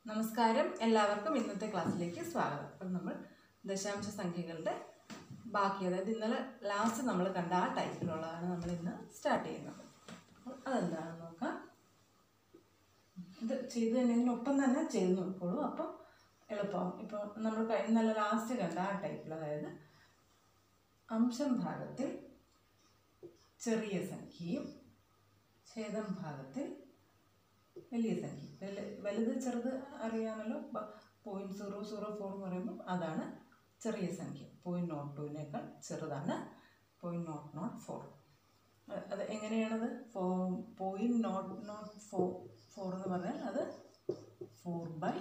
നമസ്കാരം എല്ലാവർക്കും ഇന്നത്തെ ക്ലാസ്സിലേക്ക് സ്വാഗതം അപ്പം നമ്മൾ ദശാംശ സംഖ്യകളുടെ ബാക്കി അതായത് ഇന്നലെ ലാസ്റ്റ് നമ്മൾ കണ്ട ആ ടൈപ്പിലുള്ളതാണ് നമ്മൾ ഇന്ന് സ്റ്റാർട്ട് ചെയ്യുന്നത് അപ്പോൾ അതെന്താണെന്ന് നോക്കാം ഇത് ചെയ്ത് തന്നെ ഇതിനൊപ്പം തന്നെ ചെയ്ത് നോക്കോളൂ അപ്പം എളുപ്പമാവും ഇപ്പോൾ നമ്മൾ കഴി- ഇന്നലെ ലാസ്റ്റ് കണ്ട ആ ടൈപ്പിൽ അതായത് അംശം ഭാഗത്തിൽ ചെറിയ സംഖ്യയും ഛേദം ഭാഗത്തിൽ വലിയ സംഖ്യ വലു വലുത് ചെറുത് അറിയാമല്ലോ പോയിൻറ്റ് സീറോ സീറോ ഫോർ എന്ന് പറയുമ്പോൾ അതാണ് ചെറിയ സംഖ്യ പോയിൻറ്റ് നോട്ട് ടുവിനേക്കാൾ ചെറുതാണ് പോയിൻറ്റ് നോട്ട് നോട്ട് ഫോർ അത് എങ്ങനെയാണത് four point nought nought four four എന്ന് പറഞ്ഞാൽ അത് ഫോർ ബൈ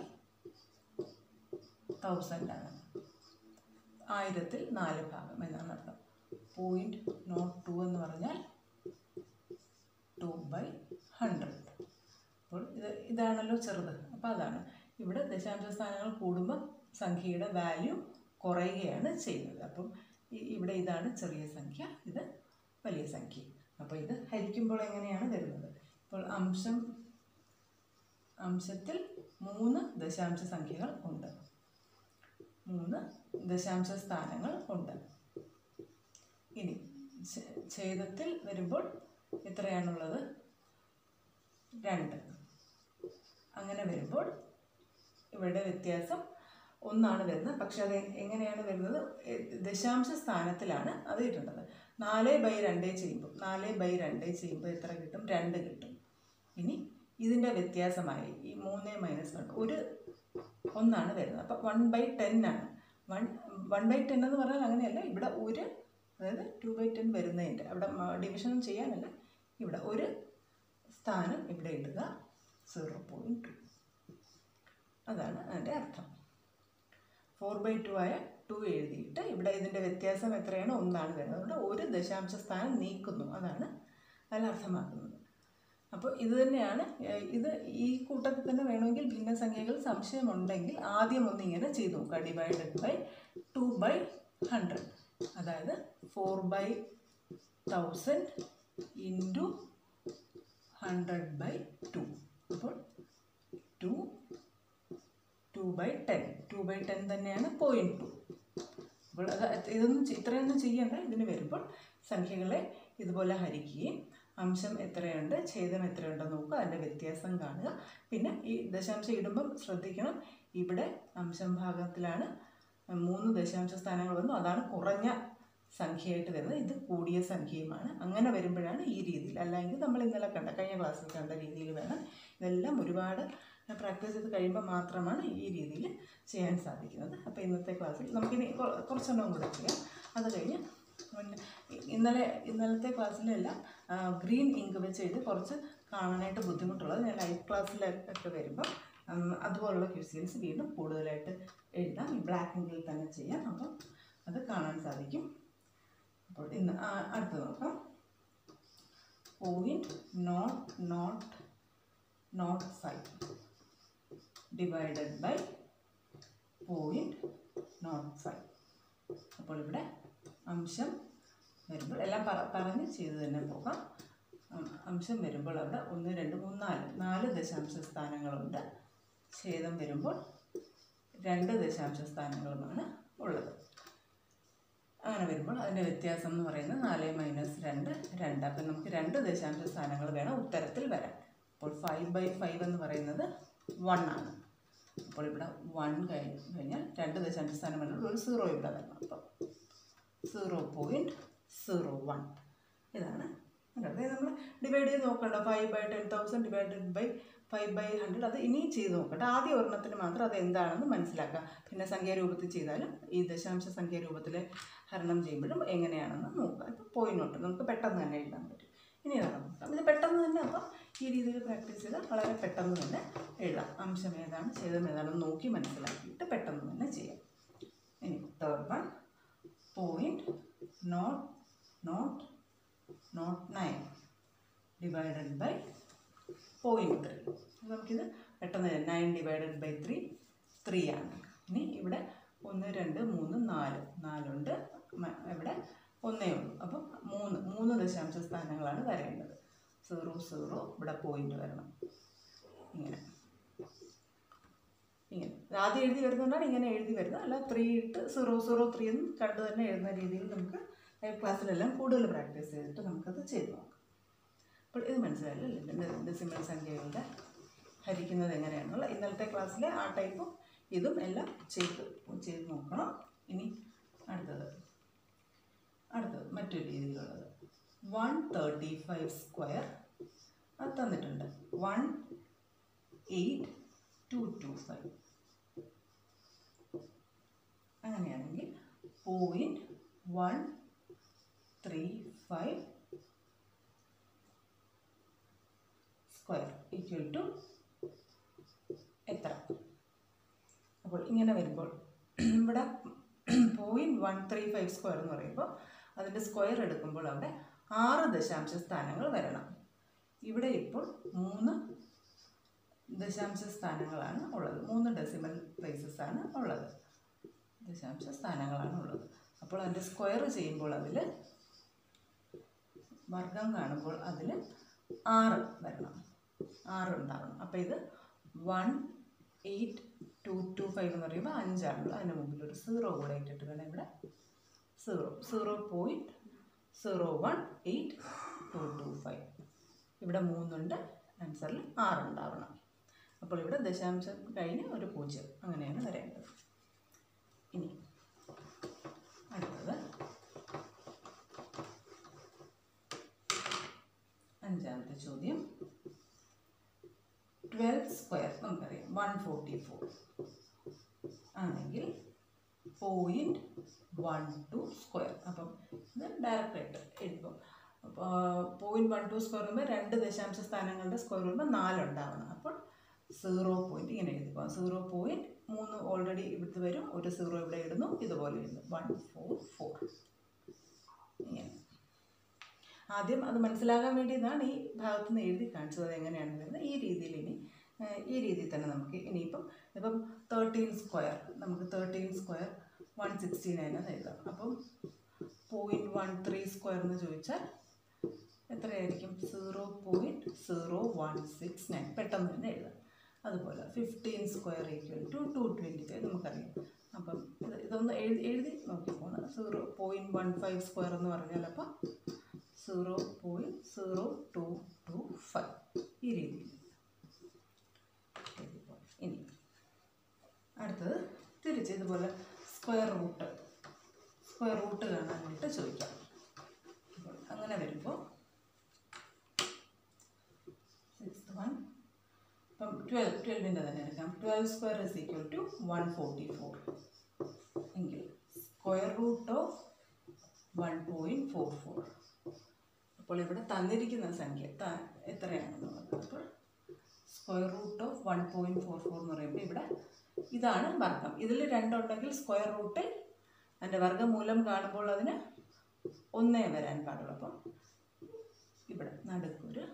തൗസൻഡ് ആണ് ആയിരത്തിൽ നാല് ഭാഗം എന്നാണ് അർത്ഥം പോയിൻറ്റ് നോട്ട് ടു എന്ന് പറഞ്ഞാൽ ടു ബൈ ഹൺഡ്രഡ് അപ്പോൾ ഇത് ഇതാണല്ലോ ചെറുത് അപ്പോൾ അതാണ് ഇവിടെ ദശാംശ സ്ഥാനങ്ങൾ കൂടുമ്പോൾ സംഖ്യയുടെ വാല്യൂ കുറയുകയാണ് ചെയ്യുന്നത് അപ്പം ഈ- ഇവിടെ ഇതാണ് ചെറിയ സംഖ്യ ഇത് വലിയ സംഖ്യ അപ്പോൾ ഇത് ഹരിക്കുമ്പോൾ എങ്ങനെയാണ് വരുന്നത് ഇപ്പോൾ അംശം അംശത്തിൽ മൂന്ന് ദശാംശ സംഖ്യകൾ ഉണ്ട് മൂന്ന് ദശാംശ സ്ഥാനങ്ങൾ ഉണ്ട് ഇനി ഛേ- ഛേദത്തിൽ വരുമ്പോൾ എത്രയാണുള്ളത് രണ്ട് അങ്ങനെ വരുമ്പോൾ ഇവിടെ വ്യത്യാസം ഒന്നാണ് വരുന്നത് പക്ഷെ അത് എങ്ങനെയാണ് വരുന്നത് എ- ദശാംശ സ്ഥാനത്തിലാണ് അത് ഇടേണ്ടത് നാല് ബൈ രണ്ട് ചെയ്യുമ്പോൾ നാല് ബൈ രണ്ട് ചെയ്യുമ്പോൾ എത്ര കിട്ടും രണ്ട് കിട്ടും ഇനി ഇതിൻ്റെ വ്യത്യാസമായി ഈ മൂന്ന് മൈനസ് വൺ ഒരു ഒന്നാണ് വരുന്നത് അപ്പോൾ വൺ ബൈ ടെൻ ആണ് വൺ വൺ ബൈ ടെൻ എന്ന് പറഞ്ഞാൽ അങ്ങനെയല്ല ഇവിടെ ഒരു അതായത് ടു ബൈ ടെൻ വരുന്നതിൻ്റെ അവിടെ ഡിവിഷൻ ചെയ്യാനല്ല ഇവിടെ ഒരു സ്ഥാനം ഇവിടെ ഇടുക സീറോ പോയിൻറ്റ് ടു അതാണ് അതിൻ്റെ അർത്ഥം ഫോർ ബൈ ടു ആയ ടു എഴുതിയിട്ട് ഇവിടെ ഇതിൻ്റെ വ്യത്യാസം എത്രയാണ് ഒന്നാണ് വരുന്നത് അതുകൊണ്ട് ഒരു ദശാംശ സ്ഥാനം നീക്കുന്നു അതാണ് അതിൽ അർത്ഥമാക്കുന്നത് അപ്പോൾ ഇത് തന്നെയാണ് ഏഹ്, ഇത് ഈ കൂട്ടത്തിൽ തന്നെ വേണമെങ്കിൽ ഭിന്നസംഖ്യകൾ സംശയമുണ്ടെങ്കിൽ ആദ്യം ഒന്ന് ഇങ്ങനെ ചെയ്തു നോക്കുക divided by two by hundred അതായത് four by thousand into hundred by two അപ്പോൾ two two by ten two by ten തന്നെയാണ് പോയിൻറ്റ് ടു അപ്പോൾ അത് ഇതൊന്നും ചെ- ഇത്രയൊന്നും ചെയ്യണ്ട ഇതിന് വരുമ്പോൾ സംഖ്യകളെ ഇതുപോലെ ഹരിക്കുകയും അംശം എത്രയുണ്ട് ഛേദം എത്രയുണ്ടെന്ന് നോക്കുക അതിൻ്റെ വ്യത്യാസം കാണുക പിന്നെ ഈ ദശാംശം ഇടുമ്പം ശ്രദ്ധിക്കണം ഇവിടെ അംശം ഭാഗത്തിലാണ് മൂന്ന് ദശാംശ സ്ഥാനങ്ങൾ വന്നു അതാണ് കുറഞ്ഞ സംഖ്യയായിട്ട് വരുന്നത് ഇത് കൂടിയ സംഖ്യയുമാണ് അങ്ങനെ വരുമ്പോഴാണ് ഈ രീതിയിൽ അല്ലെങ്കിൽ നമ്മൾ ഇന്നലെ കണ്ട കഴിഞ്ഞ ക്ലാസ്സിൽ കണ്ട രീതിയിൽ വേണം ഇതെല്ലാം ഒരുപാട് പ്രാക്ടീസ് ചെയ്ത് കഴിയുമ്പോൾ മാത്രമാണ് ഈ രീതിയിൽ ചെയ്യാൻ സാധിക്കുന്നത് അപ്പോൾ ഇന്നത്തെ ക്ലാസ്സിൽ നമുക്കിനി കൊ- കുറച്ചെണ്ണം കൂടെ ചെയ്യാം അത് കഴിഞ്ഞ് പിന്നെ ഇന്നലെ ഇന്നലത്തെ ക്ലാസ്സിലെല്ലാം ഗ്രീൻ ഇങ്ക് വെച്ച് എഴുതി കുറച്ച് കാണാനായിട്ട് ബുദ്ധിമുട്ടുള്ളത് ഞാൻ ലൈവ് ക്ലാസ്സിലൊക്കെ വരുമ്പോൾ ഉം, അതുപോലുള്ള ക്വസ്റ്റ്യൻസ് വീണ്ടും കൂടുതലായിട്ട് എഴുതാം ഈ ബ്ലാക്ക് ഇങ്കിൽ തന്നെ ചെയ്യാം അപ്പം അത് കാണാൻ സാധിക്കും അപ്പോൾ ഇന്ന് ആ, അടുത്ത് നോക്കാം point nought nought nought five divided by point nought five അപ്പോൾ ഇവിടെ അംശം വരുമ്പോൾ എല്ലാം പറ- പറഞ്ഞ് ചെയ്ത് തന്നെ പോകാം ഉം, അംശം വരുമ്പോൾ അവിടെ ഒന്ന് രണ്ട് മൂന്ന് നാല് നാല് ദശാംശ സ്ഥാനങ്ങളുണ്ട് ഛേദം വരുമ്പോൾ രണ്ട് ദശാംശ സ്ഥാനങ്ങളുമാണ് ഉള്ളത് അങ്ങനെ വരുമ്പോൾ അതിൻ്റെ വ്യത്യാസം എന്ന് പറയുന്നത് നാല് മൈനസ് രണ്ട് രണ്ട് അപ്പം നമുക്ക് രണ്ട് ദശാംശ സ്ഥാനങ്ങൾ വേണം ഉത്തരത്തിൽ വരാൻ അപ്പോൾ ഫൈവ് ബൈ ഫൈവ് എന്ന് പറയുന്നത് വൺ ആണ് അപ്പോൾ ഇവിടെ വൺ കഴിഞ്ഞ് കഴിഞ്ഞാൽ രണ്ട് ദശാംശ സ്ഥാനം വരുമ്പോൾ ഒരു സീറോ ഇവിടെ വരണം അപ്പം സീറോ പോയിൻറ്റ് സീറോ വൺ ഇതാണ് അതായത് നമ്മൾ ഡിവൈഡ് ചെയ്ത് നോക്കണ്ട five by ten thousand divided by five by hundred അത് ഇനിയും ചെയ്ത് നോക്കട്ടെ ആദ്യ ഒരെണ്ണത്തിന് മാത്രം അത് എന്താണെന്ന് മനസ്സിലാക്കുക പിന്നെ സംഖ്യാരൂപത്തിൽ ചെയ്താലും ഈ ദശാംശ സംഖ്യാരൂപത്തിൽ ഹരണം ചെയ്യുമ്പോഴും എങ്ങനെയാണെന്ന് നോക്കുക ഇപ്പോൾ പോയി നോട്ട് നമുക്ക് പെട്ടെന്ന് തന്നെ എഴുതാൻ പറ്റും ഇനി ഇതാണ് നോക്കാം ഇത് പെട്ടെന്ന് തന്നെ അപ്പം ഈ രീതിയിൽ പ്രാക്ടീസ് ചെയ്താൽ വളരെ പെട്ടെന്ന് തന്നെ എഴുതാം അംശം ഏതാണ് ഛേദം ഏതാണെന്ന് നോക്കി മനസ്സിലാക്കിയിട്ട് പെട്ടെന്ന് തന്നെ ചെയ്യാം ഇനി third one point nought nought nought nine divided by point three നമുക്കിത് പെട്ടെന്ന് nine divided by three three ആണ് ഇനി ഇവിടെ ഒന്ന് രണ്ട് മൂന്ന് നാല് നാലുണ്ട് മ- ഇവിടെ ഒന്നേ ഉള്ളൂ അപ്പം മൂന്ന് മൂന്ന് ദശാംശ സ്ഥാനങ്ങളാണ് വരേണ്ടത് സീറോ സീറോ ഇവിടെ പോയിൻ്റ് വരണം ഇങ്ങനെ ഇത് ആദ്യം എഴുതി വരുന്നതുകൊണ്ടാണ് ഇങ്ങനെ എഴുതി വരുന്നത് അല്ല ത്രീ ഇട്ട് സീറോ സീറോ ത്രീ എന്ന് കണ്ടു തന്നെ എഴുതുന്ന രീതിയിൽ നമുക്ക് ലൈവ് ക്ലാസ്സിലെല്ലാം കൂടുതൽ പ്രാക്ടീസ് ചെയ്തിട്ട് നമുക്കത് ചെയ്ത് നോക്കാം അപ്പോൾ ഇത് മനസ്സിലായല്ലോ ഡെസിമൽ സംഖ്യകളുടെ ഹരിക്കുന്നത് എങ്ങനെയാണെന്നുള്ള ഇന്നലത്തെ ക്ലാസ്സിലെ ആ ടൈപ്പും ഇതും എല്ലാം ചെയ്ത് ചെയ്ത് നോക്കണം ഇനി അടുത്തത് അടുത്തത് മറ്റൊരു രീതിയിലുള്ളത് വൺ തേർട്ടി ഫൈവ് സ്ക്വയർ അത് തന്നിട്ടുണ്ട് one eight two two five അങ്ങനെയാണെങ്കിൽ point one three five square equal to എത്ര അപ്പോൾ ഇങ്ങനെ വരുമ്പോൾ ഇവിടെ point one three five square എന്ന് പറയുമ്പോൾ അതിൻ്റെ സ്ക്വയർ എടുക്കുമ്പോൾ അവിടെ ആറ് ദശാംശ സ്ഥാനങ്ങൾ വരണം ഇവിടെ ഇപ്പോൾ മൂന്ന് ദശാംശ സ്ഥാനങ്ങളാണ് ഉള്ളത് മൂന്ന് ഡെസിമൽ പ്ലേസസ് ആണ് ഉള്ളത് ദശാംശ സ്ഥാനങ്ങളാണ് ഉള്ളത് അപ്പോൾ അതിൻ്റെ സ്ക്വയർ ചെയ്യുമ്പോൾ അതിൽ വർഗം കാണുമ്പോൾ അതിൽ ആറ് വരണം ആറ് ഉണ്ടാവണം അപ്പോൾ ഇത് one eight two two five എന്ന് പറയുമ്പോൾ അഞ്ചാണല്ലോ അതിന് മുമ്പിൽ ഒരു സീറോ കൂടെ ഇട്ടിട്ട് വേണം ഇവിടെ zero zero point zero one eight two two five ഇവിടെ മൂന്നുണ്ട് ആൻസറിൽ ആറുണ്ടാവണം അപ്പോൾ ഇവിടെ ദശാംശം കഴിഞ്ഞ് ഒരു പൂജ്യം അങ്ങനെയാണ് വരേണ്ടത് ഇനി അടുത്തത് അഞ്ചാമത്തെ ചോദ്യം ട്വൽവ് സ്ക്വയർ നമുക്കറിയാം വൺ ഫോർട്ടി ഫോർ ആണെങ്കിൽ പോയിൻറ്റ് വൺ ടു സ്ക്വയർ അപ്പം ഇത് ഡയറക്റ്റായിട്ട് എഴുതും അപ്പോൾ പോയിൻറ്റ് വൺ ടു സ്ക്വയർ വരുമ്പോൾ രണ്ട് ദശാംശ സ്ഥാനങ്ങളുടെ സ്ക്വയർ വരുമ്പോൾ നാലുണ്ടാവണം അപ്പോൾ സീറോ പോയിൻറ്റ് ഇങ്ങനെ എഴുതിപ്പോൾ സീറോ പോയിൻറ്റ് മൂന്ന് ഓൾറെഡി ഇവിടുത്തെ വരും ഒരു സീറോ ഇവിടെ ഇടുന്നു ഇതുപോലെ ഇടുന്നു വൺ ഫോർ ഫോർ ഇങ്ങനെ ആദ്യം അത് മനസ്സിലാകാൻ വേണ്ടി ഇതാണ് ഈ ഭാഗത്ത് നിന്ന് എഴുതി കാണിച്ചത് അത് എങ്ങനെയാണ് വരുന്നത് ഈ രീതിയിൽ ഇനി ഏഹ്, ഈ രീതിയിൽ തന്നെ നമുക്ക് ഇനിയിപ്പം ഇപ്പം തേർട്ടീൻ സ്ക്വയർ നമുക്ക് thirteen square one sixty nine എന്ന് എഴുതാം അപ്പം പോയിൻറ്റ് വൺ ത്രീ സ്ക്വയർ എന്ന് ചോദിച്ചാൽ എത്രയായിരിക്കും zero point zero one six nine പെട്ടെന്ന് തന്നെ എഴുതാം അതുപോലെ fifteen square equal to two twenty five നമുക്കറിയാം അപ്പം ഇത് ഇതൊന്ന് എഴുതി എഴുതി നോക്കിപ്പോണം zero point one five square എന്ന് പറഞ്ഞാൽ അപ്പം zero point zero two two five ഈ രീതിയിൽ എഴുതിക്കോ. ഇനി അടുത്തത് തിരിച്ച് ഇതുപോലെ സ്ക്വയർ റൂട്ട് സ്ക്വയർ റൂട്ട് കാണാനായിട്ട് ചോദിക്കാം അപ്പോൾ അങ്ങനെ വരുമ്പോൾ സിക്സ് വൺ ഇപ്പം ട്വൽവ് ട്വൽവിൻ്റെ തന്നെ എടുക്കാം twelve square is equal to one forty four എങ്കിൽ square root of one point four four അപ്പോൾ ഇവിടെ തന്നിരിക്കുന്ന സംഖ്യ ത- എത്രയാണെന്നുള്ളത് അപ്പോൾ square root of one point four four എന്ന് പറയുമ്പോൾ ഇവിടെ ഇതാണ് വർഗം ഇതിൽ രണ്ടുണ്ടെങ്കിൽ സ്ക്വയർ റൂട്ടിൽ അതിൻ്റെ വർഗ്ഗമൂലം കാണുമ്പോൾ അതിന് ഒന്നേ വരാൻ പാടുള്ളൂ അപ്പം ഇവിടെ നടുക്കൊരു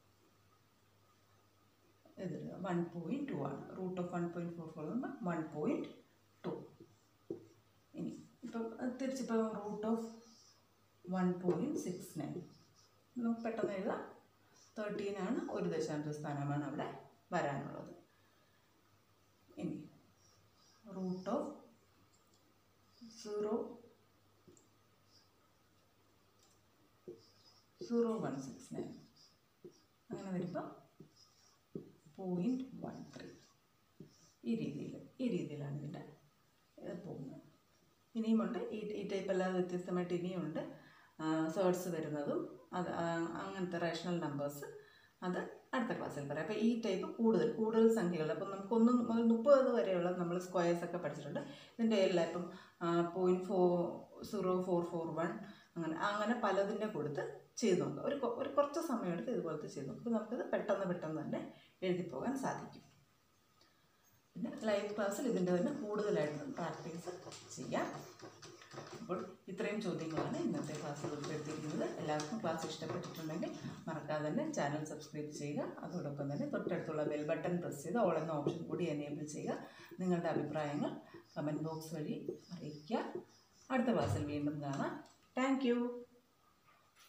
എതിരുക വൺ പോയിൻറ്റ് ടു ആണ് root of one point four four എന്ന് വൺ പോയിൻറ്റ് ടു ഇനി ഇപ്പം അത് തിരിച്ചിപ്പം root of one point six nine നമുക്ക് പെട്ടെന്ന് എഴുതാം തേർട്ടീൻ ആണ് ഒരു ദശാംശ സ്ഥാനമാണ് അവിടെ വരാനുള്ളത് ഇനി root of zero zero one six nine അങ്ങനെ വരുമ്പോൾ പോയിൻറ്റ് വൺ ത്രീ ഈ രീതിയിൽ ഈ രീതിയിലാണ് ഇതിൻ്റെ ഇത് പോകുന്നത് ഇനിയുമുണ്ട് ഈ ഈ ടൈപ്പ് അല്ലാതെ വ്യത്യസ്തമായിട്ട് ഇനിയുമുണ്ട് സേർട്സ് വരുന്നതും അത് ആ, അങ്ങനത്തെ റേഷണൽ നമ്പേഴ്സ് അത് അടുത്ത ക്ലാസ്സിൽ പറയാം അപ്പോൾ ഈ ടൈപ്പ് കൂടുതൽ കൂടുതൽ സംഖ്യകൾ അപ്പം നമുക്ക് ഒന്ന് മുതൽ മുപ്പത് വരെയുള്ള നമ്മൾ സ്ക്വയേഴ്സ് ഒക്കെ പഠിച്ചിട്ടുണ്ട് ഇതിൻ്റെ എല്ലാം ഇപ്പം point four zero four four one അങ്ങനെ അങ്ങനെ പലതിൻ്റെ കൊടുത്ത് ചെയ്ത് നോക്കുക ഒരു കൊ- ഒരു കുറച്ച് സമയം എടുത്ത് ഇതുപോലത്തെ ചെയ്ത് നോക്കുക അപ്പോൾ നമുക്കത് പെട്ടെന്ന് പെട്ടെന്ന് തന്നെ എഴുതി പോകാൻ സാധിക്കും പിന്നെ ലൈവ് ക്ലാസ്സിൽ ഇതിൻ്റെ തന്നെ കൂടുതലായിട്ട് പ്രാക്ടീസ് ചെയ്യാം അപ്പോൾ ഇത്രയും ചോദ്യങ്ങളാണ് ഇന്നത്തെ ക്ലാസ്സിൽ ഉൾപ്പെടുത്തിയിരിക്കുന്നത് എല്ലാവർക്കും ക്ലാസ് ഇഷ്ടപ്പെട്ടിട്ടുണ്ടെങ്കിൽ മറക്കാതെ തന്നെ ചാനൽ സബ്സ്ക്രൈബ് ചെയ്യുക അതോടൊപ്പം തന്നെ തൊട്ടടുത്തുള്ള ബെൽ ബട്ടൺ പ്രസ് ചെയ്ത് ഓൾ എന്ന ഓപ്ഷൻ കൂടി എനേബിൾ ചെയ്യുക നിങ്ങളുടെ അഭിപ്രായങ്ങൾ കമൻറ്റ് ബോക്സ് വഴി അറിയിക്കുക അടുത്ത ക്ലാസ്സിൽ വീണ്ടും കാണാം താങ്ക്